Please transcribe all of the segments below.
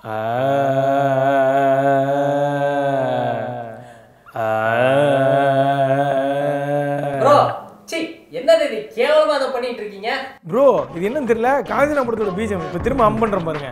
bro C என்னது இது கேவலமா அதை பண்ணிட்டு இருக்கீங்க ப்ரோ இது என்னன்னு தெரியல காஞ்சினா படத்தோட பீஜம் இப்போ திரும்ப அம் பண்ணுறேன் பாருங்க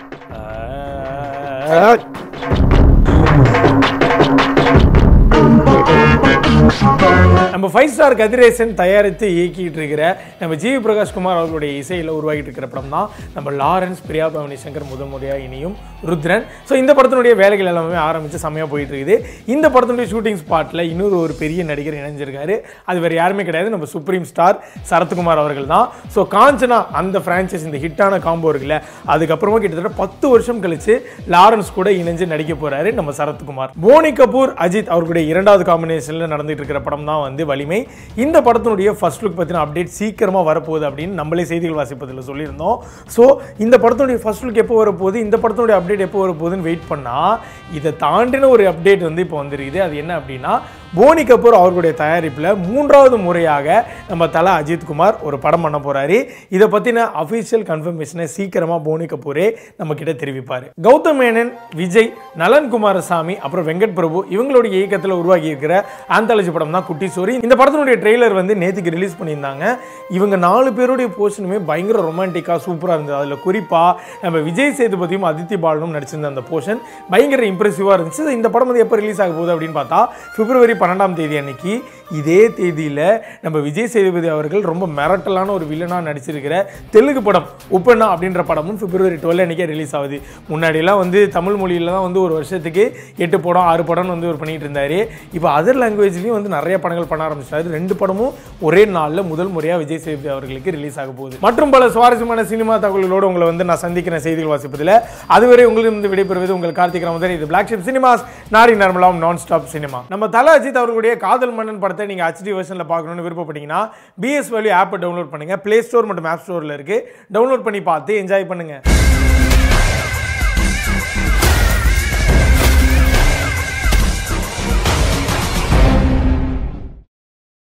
நம்ம ஃபைவ் ஸ்டார் கதிரேசன் தயாரித்து இயக்கிட்டு இருக்கிற நம்ம ஜிவி பிரகாஷ் குமார் அவர்களுடைய இசையில் உருவாகிட்டு இருக்கிற படம் தான் நம்ம லாரன்ஸ் பிரியா பவனி சங்கர் முதல் முறையாக இனியும் ருத்ரன் ஸோ இந்த படத்தினுடைய வேலைகள் எல்லாமே ஆரம்பித்து செம்மையாக போயிட்டு இருக்குது இந்த படத்தினுடைய ஷூட்டிங் ஸ்பாட்டில் இன்னொரு ஒரு பெரிய நடிகர் இணைஞ்சிருக்காரு அது வேறு யாருமே கிடையாது நம்ம சுப்ரீம் ஸ்டார் சரத்குமார் அவர்கள் தான் ஸோ காஞ்சனா அந்த ஃப்ரான்ச்சைஸ் இந்த ஹிட்டான காம்போ இருக்குல்ல அதுக்கப்புறமா கிட்டத்தட்ட பத்து வருஷம் கழிச்சு லாரன்ஸ் கூட இணைஞ்சு நடிக்க போறாரு நம்ம சரத்குமார் போனி கபூர் அஜித் அவர்களுடைய இரண்டாவது காம்பினேஷனில் நடந்துட்டு இருக்கிற படம் தான் வந்து வலிமை இந்த படத்தினுடைய ஃபர்ஸ்ட் லுக் பற்றின அப்டேட் சீக்கிரமாக வரப்போகுது அப்படின்னு நம்மளே செய்திகள் வாசிப்பதில் சொல்லியிருந்தோம் ஸோ இந்த படத்தினுடைய ஃபர்ஸ்ட் லுக் எப்போ வரப்போகுது இந்த படத்தினுடைய அப்டேட் எப்போ வரப்போகுதுன்னு வெயிட் பண்ணால் இதை தாண்டின ஒரு அப்டேட் வந்து இப்போ வந்துருக்குது அது என்ன அப்படின்னா போனி கபூர் அவர்களுடைய தயாரிப்பில் மூன்றாவது முறையாக நம்ம தலை அஜித் குமார் ஒரு படம் பண்ண போறாரு இதை பற்றின அஃபிஷியல் கன்ஃபர்மேஷனை சீக்கிரமாக போனி கபூரே நம்ம கிட்ட தெரிவிப்பார் கௌதம் மேனன் விஜய் நலன் குமாரசாமி அப்புறம் வெங்கட் பிரபு இவங்களுடைய இயக்கத்தில் உருவாகி இருக்கிற ஆந்தாலஜி படம் தான் குட்டி ஸ்டோரி இந்த படத்தினுடைய ட்ரெய்லர் வந்து நேற்றுக்கு ரிலீஸ் பண்ணியிருந்தாங்க இவங்க நாலு பேருடைய போர்ஷனுமே பயங்கர ரொமான்டிக்காக சூப்பராக இருந்தது அதில் குறிப்பாக நம்ம விஜய் சேதுபதியும் அதித்தி பாலனும் நடிச்சிருந்த அந்த போர்ஷன் பயங்கர இம்ப்ரெசிவாக இருந்துச்சு இந்த படம் வந்து எப்போ ரிலீஸ் ஆக போகுது அப்படின்னு பார்த்தா பிப்ரவரி பன்னெண்டாம் தேதி அன்னைக்கு இதே தேதியில் நம்ம விஜய் சேதுபதி அவர்கள் ரொம்ப மிரட்டலான ஒரு வில்லனாக நடிச்சிருக்கிற தெலுங்கு படம் உப்பண்ணா அப்படின்ற படமும் பிப்ரவரி டுவெல் அன்னைக்கே ரிலீஸ் ஆகுது முன்னாடியெல்லாம் வந்து தமிழ் மொழியில் தான் வந்து ஒரு வருஷத்துக்கு எட்டு படம் ஆறு படம் வந்து ஒரு பண்ணிட்டு இருந்தார் இப்போ அதர் லாங்குவேஜ்லேயும் வந்து நிறைய படங்கள் பண்ண ஆரம்பிச்சிட்டாரு ரெண்டு படமும் ஒரே நாளில் முதல் முறையாக விஜய் சேதுபதி அவர்களுக்கு ரிலீஸ் ஆக போகுது மற்றும் பல சுவாரஸ்யமான சினிமா தகவல்களோடு உங்களை வந்து நான் சந்திக்கிற செய்திகள் வாசிப்பதில் அதுவரை உங்களிடம் விடைபெறுவது உங்கள் கார்த்திக் ராமதர் இது பிளாக் ஷிப் சினிமாஸ் நாரி நர்மலாம் நான் ஸ்டாப் சினிமா நம்ம தல அஜித் அவர்களுடைய காதல் மன்னன் படத்தை நீங்கள் ஹெச்டி வெர்ஷனில் பார்க்கணும்னு விருப்பப்பட்டீங்கன்னா பிஎஸ் வேல்யூ ஆப்பை டவுன்லோட் பண்ணுங்க ப்ளே ஸ்டோர் மற்றும் ஆப் ஸ்டோரில் இருக்கு டவுன்லோட் பண்ணி பார்த்து என்ஜாய் பண்ணுங்க